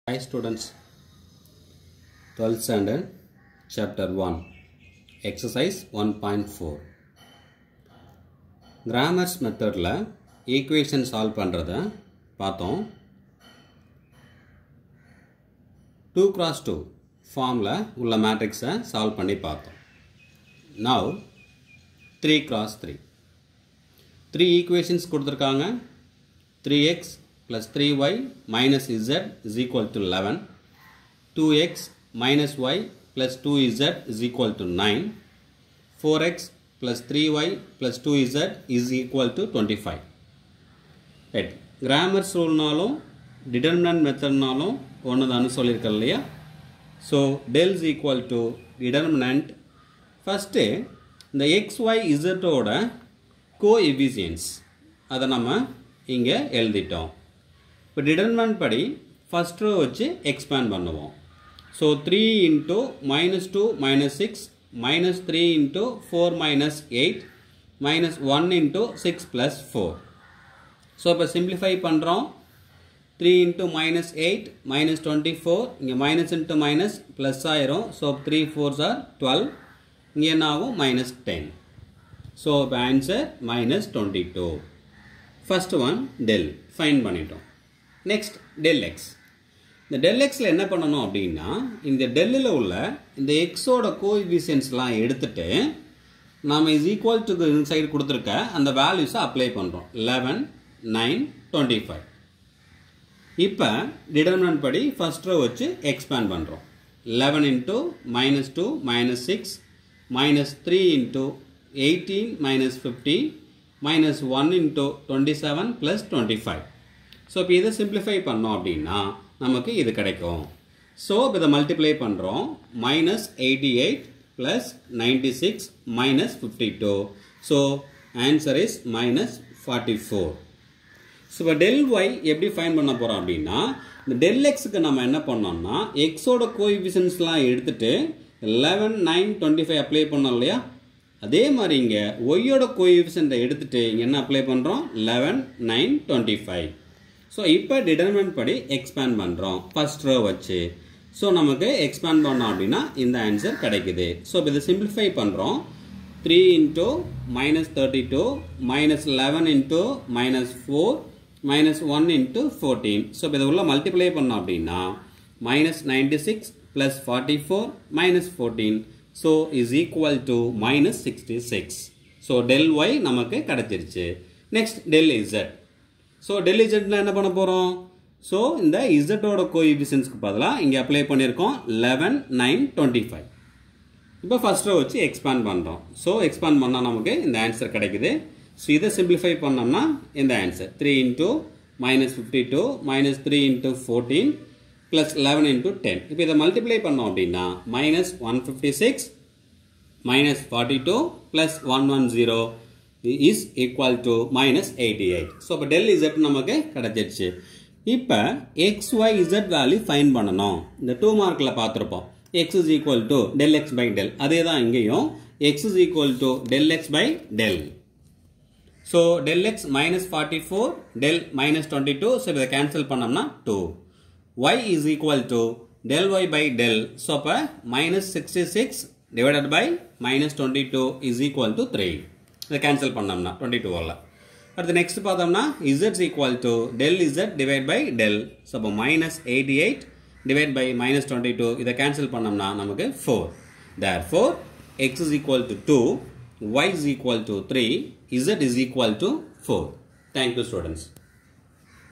Hi students, 12th standard, chapter 1, exercise 1.4. Cramer's மெத்தடில் equation solve பண்ணுறத பார்த்தோம் டூ கிராஸ் டூ ஃபார்மில் உள்ள மேட்ரிக்ஸை சால்வ் பண்ணி பார்த்தோம் now three cross three three equations கொடுத்துருக்காங்க three x plus three y minus z is equal to eleven two x minus y plus two z is equal to nine four x plus three y plus two z is equal to twenty five right Cramer ரூல்னாலும் determinant மெத்தட்னாலும் ஒன்று தான் சொல்லியிருக்கேன் இல்லையா so del is equal to determinant first இந்த x y இசட்டோட coefficients அதை நம்ம இங்கே எழுதிட்டோம் இப்போ டிடர்மெண்ட் படி ஃபஸ்ட் ரோ வச்சு எக்ஸ்பேண்ட் பண்ணுவோம் so three into minus two minus six minus three into four minus eight minus one into six plus four so இப்போ சிம்பிளிஃபை பண்ணுறோம் three into minus eight minus twenty four இங்கே minus into minus plus ஆயிரும் so three fours are twelve இங்கே என்ன ஆகும் minus ten so இப்போ answer minus twenty two first one del find பண்ணிட்டோம் next del X இந்த del எக்ஸில் என்ன பண்ணணும் அப்படின்னா இந்த டெல்லில் உள்ள இந்த எக்ஸோட கோஎஃபிஷியன்ஸ்லாம் எடுத்துட்டு நாம் இஸ் ஈக்குவல் டு சைடு கொடுத்துருக்க அந்த வேல்யூஸை அப்ளை பண்ணுறோம் லெவன் நைன் டுவெண்ட்டி ஃபைவ் இப்போ டிடர்மினன்ட் படி ஃபஸ்ட் ரோ வச்சு எக்ஸ்பேண்ட் பண்ணுறோம் eleven into minus two minus six minus three into eighteen minus fifty minus one into twenty seven plus twenty five so இப்போ இதை சிம்பிளிஃபை பண்ணோம் அப்படின்னா நமக்கு இது கிடைக்கும் ஸோ இப்போ இதை மல்டிப்ளை பண்ணுறோம் minus eighty eight plus ninety six minus fifty two so answer is minus forty four so இப்போ டெல் ஒய் எப்படி ஃபைன் பண்ண போகிறோம் அப்படின்னா இந்த டெல் எக்ஸுக்கு நம்ம என்ன பண்ணோம்னா எக்ஸோட கோஎஃபிஷியன்ஸ்லாம் எடுத்துட்டு eleven nine twenty five apply பண்ணோம் இல்லையா அதே மாதிரி இங்கே ஒய்யோட கோஎஃபிஷியன்ட்டை எடுத்துட்டு இங்கே என்ன அப்ளை பண்ணுறோம் eleven nine twenty five so இப்போ டிடர்மெண்ட் படி எக்ஸ்பேண்ட் பண்ணுறோம் ஃபர்ஸ்ட் ரோ வச்சு ஸோ நமக்கு எக்ஸ்பேண்ட் பண்ணோம் அப்படின்னா இந்த ஆன்சர் கிடைக்குது ஸோ இப்போ இதை சிம்பிளிஃபை பண்ணுறோம் three into minus thirty two minus eleven into minus four minus one into fourteen so இப்போ இதை உள்ள மல்டிப்ளை பண்ணோம் அப்படின்னா minus ninety six plus forty four minus fourteen so is equal to minus sixty six so del y நமக்கு கிடச்சிருச்சு next del z so del இசட்ல என்ன பண்ண போகிறோம் ஸோ இந்த இசட்டோட கோஎஃபிஷியன்ஸ்க்கு பதிலாக இங்கே அப்ளை பண்ணியிருக்கோம் லெவன் நைன் டுவெண்ட்டி ஃபைவ் இப்போ ஃபர்ஸ்ட் ரோ வச்சு எக்ஸ்பேண்ட் பண்ணுறோம் ஸோ எக்ஸ்பேண்ட் பண்ணால் நமக்கு இந்த ஆன்சர் கிடைக்குது ஸோ இதை சிம்பிளிஃபை பண்ணோம்னா இந்த answer three into minus fifty two minus three into fourteen plus eleven into ten இப்போ இதை மல்டிப்ளை பண்ணோம் அப்படின்னா minus one fifty six minus forty two plus one one zero is equal to minus eighty eight so இப்போ del z நமக்கு கிடச்சிருச்சு இப்போ x y z value find பண்ணணும் இந்த டூ மார்க்கில் பார்த்துருப்போம் x is equal to del x by del அதே தான் இங்கேயும் x is equal to del x by del so del x minus forty four del minus twenty two so இதை cancel பண்ணோம்னா two y is equal to del y by del so அப்போ minus sixty six divided by minus twenty two is equal to three இதை cancel பண்ணோம்னா twenty two வரல அடுத்து next பார்த்தோம்னா இசட்ஸ் equal to del z divide by del so அப்போ minus eighty eight divide by minus twenty two இதை cancel பண்ணோம்னா நமக்கு four therefore x is equal to two y is equal to three z is equal to four thank you students